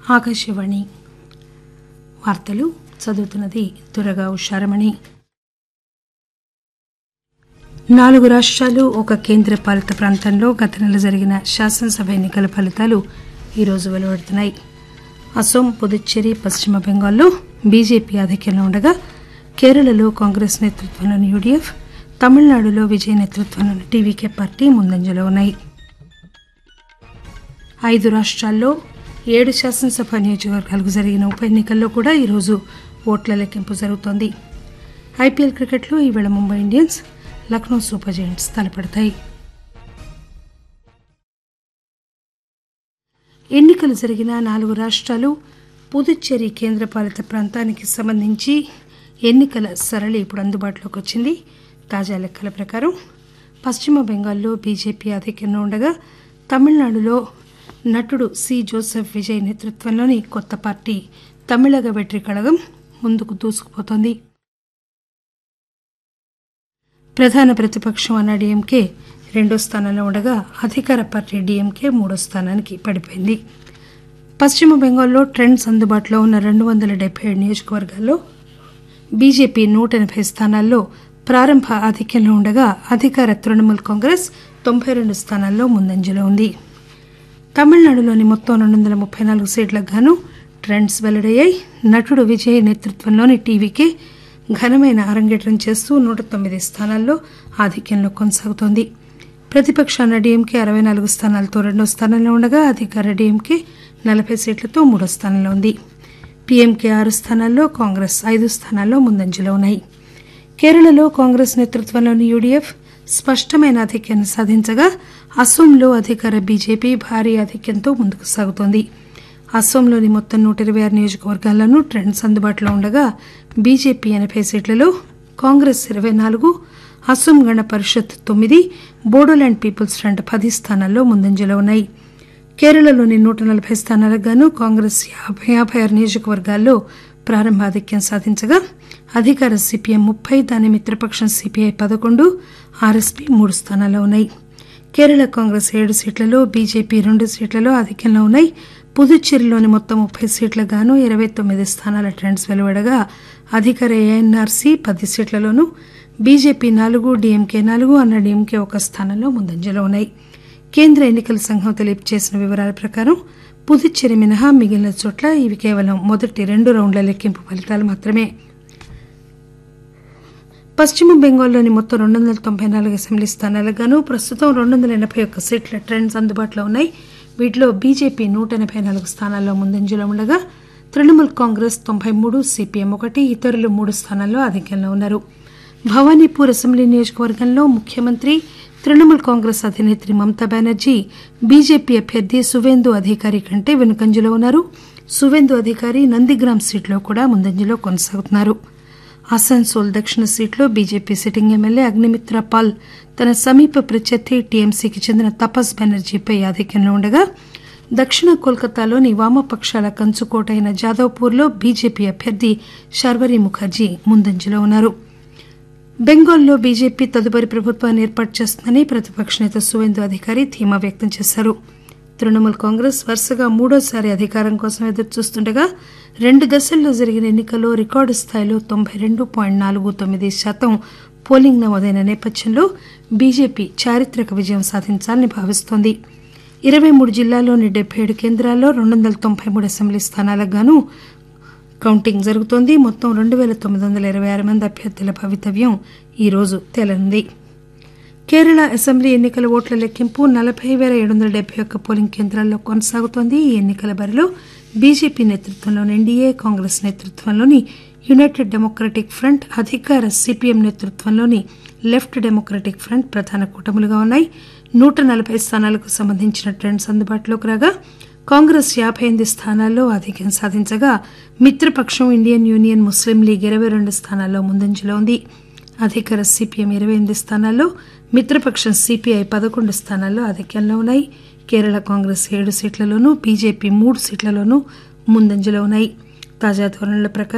ఆకాశవాణి వార్తలు చదువుతున్నది దురగా ఉషారమణి నాలుగు రాష్ట్రాలు ఒక కేంద్ర పాలిత ప్రాంతంలో గత నెల జరిగిన శాసనసభ ఎన్నికల ఫలితాలు ఈరోజు వెలువడుతున్నాయి అసోం పుదుచ్చేరి పశ్చిమ బెంగాల్లో బీజేపీ ఆధిక్యంలో ఉండగా కేరళలో కాంగ్రెస్ నేతృత్వంలోని యూడీఎఫ్ తమిళనాడులో విజయ్ నేతృత్వంలోని టీవీకే పార్టీ ముందంజలో ఉన్నాయి ఐదు రాష్ట్రాల్లో ఏడు శాసనసభ నియోజకవర్గాలకు జరిగిన ఉప ఎన్నికల్లో కూడా ఈరోజు ఓట్ల లెక్కింపు జరుగుతోంది ఐపీఎల్ క్రికెట్లో ఈవేళ Mumbai Indians Lucknow Super Giants తలపడతాయి ఎన్నికలు జరిగిన నాలుగు రాష్ట్రాలు పుదుచ్చేరి కేంద్రపాలిత ప్రాంతానికి సంబంధించి ఎన్నికల సరళి ఇప్పుడు అందుబాటులోకి వచ్చింది తాజా లెక్కల ప్రకారం పశ్చిమ బెంగాల్లో బీజేపీ ఆధిక్యంలో ఉండగా తమిళనాడులో నటుడు సి జోసెఫ్ విజయ్ నేతృత్వంలోని కొత్త పార్టీ తమిళగ వెట్రి కళగం ముందుకు దూసుకుపోతోంది ప్రధాన ప్రతిపక్షం అన్న డీఎంకే రెండో స్థానంలో ఉండగా అధికార పార్టీ డీఎంకే మూడో స్థానానికి పడిపోయింది పశ్చిమ బెంగాల్లో ట్రెండ్స్ అందుబాటులో ఉన్న రెండు వందల డెబ్బై ఏడు నియోజకవర్గాల్లో బీజేపీ నూట ఎనభై స్థానాల్లో ప్రారంభ ఆధిక్యంలో ఉండగా అధికార తృణమూల్ కాంగ్రెస్ తొంభై రెండు స్థానాల్లో ముందంజలో ఉంది తమిళనాడులోని మొత్తం రెండు వందల ముప్పై నాలుగు సీట్లకు గాను ట్రెండ్స్ వెల్లడయ్యాయి నటుడు విజయ్ నేతృత్వంలోని టీవీకే ఘనమైన అరంగేట్రం చేస్తూ నూట తొమ్మిది స్థానాల్లో ఆధిక్యంలో కొనసాగుతోంది ప్రతిపక్షాన డీఎంకే అరవై నాలుగు స్థానాలతో రెండో స్థానంలో ఉండగా అధికార డీఎంకే నలభై సీట్లతో మూడో స్థానంలో ఉంది పీఎంకే ఆరు స్థానాల్లో కాంగ్రెస్ ఐదు స్థానాల్లో ముందంజలో ఉన్నాయి కేరళలో కాంగ్రెస్ నేతృత్వంలోని యూడీఎఫ్ స్పష్టమైన ఆధిక్యాన్ని సాధించగా అస్సోంలో అధికార బీజేపీ భారీ ఆధిక్యంతో ముందుకు సాగుతోంది అస్సోంలోని మొత్తం నూట ఇరవై ఆరు నియోజకవర్గాల్లోనూ ట్రెండ్స్ అందుబాటులో ఉండగా బీజేపీ ఎనభై సీట్లలో కాంగ్రెస్ ఇరవై నాలుగు అస్సోం గణ పరిషత్ తొమ్మిది బోడోల్యాండ్ పీపుల్స్ ఫ్రంట్ పది స్థానాల్లో ముందంజలో ఉన్నాయి కేరళలోని నూట నలభై స్థానాలకు గాను కాంగ్రెస్ యాభై యాభై ఆరు నియోజకవర్గాల్లో ప్రారంభ ఆధిక్యం సాధించగా అధికార సిపిఎం ముప్పై దాని మిత్రపక్షం సిపిఐ పదకొండు ఆర్ఎస్పీ మూడు స్థానాల్లో ఉన్నాయి కేరళ కాంగ్రెస్ ఏడు సీట్లలో బీజేపీ రెండు సీట్లలో ఆధిక్యంలో ఉన్నాయి పుదుచ్చేరిలోని మొత్తం ముప్పై సీట్లకు గాను ఇరవై తొమ్మిది స్థానాల ట్రెండ్స్ వెలువడగా అధికార ఏఎన్ఆర్సీ పది సీట్లలోనూ బీజేపీ నాలుగు డీఎంకే నాలుగు అన్న డీఎంకే ఒక స్థానంలో ముందంజలో ఉన్నాయి కేంద్ర ఎన్నికల సంఘం తెలియజేసిన వివరాల ప్రకారం పుదుచ్చేరి మినహా మిగిలిన చోట్ల ఇవి కేవలం మొదటి రెండు రౌండ్ల లెక్కింపు ఫలితాలు మాత్రమే పశ్చిమ బెంగాల్లోని మొత్తం రెండు వందల తొంభై నాలుగు అసెంబ్లీ స్థానాలకు గాను ప్రస్తుతం రెండు వందల ఎనభై ఒక్క సీట్ల ట్రెండ్స్ అందుబాటులో ఉన్నాయి వీటిలో బీజేపీ నూట ఎనభై నాలుగు స్థానాల్లో ముందంజలో ఉండగా తృణమూల్ కాంగ్రెస్ తొంభై మూడు సిపిఎం ఒకటి ఇతరులు మూడు స్థానాల్లో ఆధిక్యంలో ఉన్నారు భవానీపూర్ అసెంబ్లీ నియోజకవర్గంలో ముఖ్యమంత్రి తృణమూల్ కాంగ్రెస్ అధినేత్రి మమతా బెనర్జీ బీజేపీ అభ్యర్థి సువేందు అధికారి కంటే వెనుకంజలో ఉన్నారు సువేందు అధికారి నందిగ్రామ్ సీట్లో కూడా ముందంజలో కొనసాగుతున్నారు అసన్సోల్ దక్షిణ సీట్లో BJP sitting MLA Agnimitra Paul తన సమీప ప్రత్యర్థి టీఎంసీకి చెందిన తపస్ బెనర్జీపై ఆధిక్యంలో ఉండగా దక్షిణ కోల్కతాలోని వామపక్షాల కంచుకోట అయిన జాదవ్పూర్లో బీజేపీ అభ్యర్థి శర్వరి ముఖర్జీ ముందంజలో ఉన్నారు బెంగాల్లో బీజేపీ తదుపరి ప్రభుత్వాన్ని ఏర్పాటు చేస్తుందని ప్రతిపక్ష నేత సువేందు అధికారి ధీమా వ్యక్తం చేశారు తృణమూల్ కాంగ్రెస్ వరుసగా మూడోసారి అధికారం కోసం ఎదురుచూస్తుండగా రెండు దశల్లో జరిగిన ఎన్నికల్లో రికార్డు స్థాయిలో తొంభై రెండు పాయింట్ నాలుగు తొమ్మిది శాతం పోలింగ్ నమోదైన నేపథ్యంలో బీజేపీ చారిత్రక విజయం సాధించాలని భావిస్తోంది ఇరవై మూడు జిల్లాల్లోని డెబ్బై ఏడు కేంద్రాల్లో రెండు వందల తొంభై మూడు అసెంబ్లీ స్థానాలకు గాను కౌంటింగ్ జరుగుతోంది మొత్తం రెండు పేల తొమ్మిది వందల ఇరవై ఆరు మంది అభ్యర్థుల భవితవ్యం ఈరోజు తేలనుంది కేరళ అసెంబ్లీ ఎన్నికల ఓట్ల లెక్కింపు నలభై పేల ఏడు వందల డెబ్బై ఒక్క పోలింగ్ కేంద్రాల్లో కొనసాగుతోంది ఈ ఎన్నికల బరిలో బీజేపీ నేతృత్వంలోని ఎన్డీఏ కాంగ్రెస్ నేతృత్వంలోని యునైటెడ్ డెమోక్రటిక్ ఫ్రంట్ అధికార సిపిఎం నేతృత్వంలోని లెఫ్ట్ డెమోక్రటిక్ ఫ్రంట్ ప్రధాన కూటములుగా ఉన్నాయి నూట నలభై స్థానాలకు సంబంధించిన ట్రెండ్స్ అందుబాటులోకి రాగా కాంగ్రెస్ యాభై ఎనిమిది స్థానాల్లో ఆధిక్యం సాధించగా మిత్రపక్షం ఇండియన్ యూనియన్ ముస్లిం లీగ్ ఇరవై రెండు స్థానాల్లో ముందంజలో ఉంది అధికార సిపిఎం ఇరవై ఎనిమిది స్థానాల్లో మిత్రపక్షం సిపిఐ పదకొండు స్థానాల్లో ఆధిక్యంలో ఉన్నాయి కేరళ కాంగ్రెస్ ఏడు సీట్లలోనూ బీజేపీ మూడు సీట్లలోనూ ముందంజలో ఉన్నాయి తాజా ధోరణుల ప్రకారం